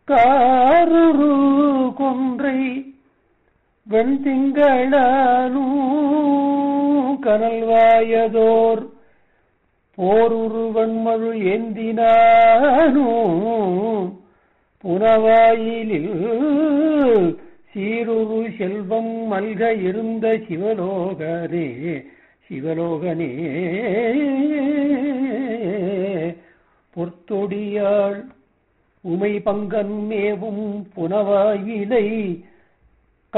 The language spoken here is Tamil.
காருரு கொன்றை வெண்திங்களூ கனல்வாயதோர் போருரு வன்மழு ஏந்தினானோ புனவாயிலில் சீருரு செல்வம் மல்க இருந்த சிவலோகனே சிவலோகனே பொற்தொடியாள் உமை பங்கன் மேவும் புனவாயிலை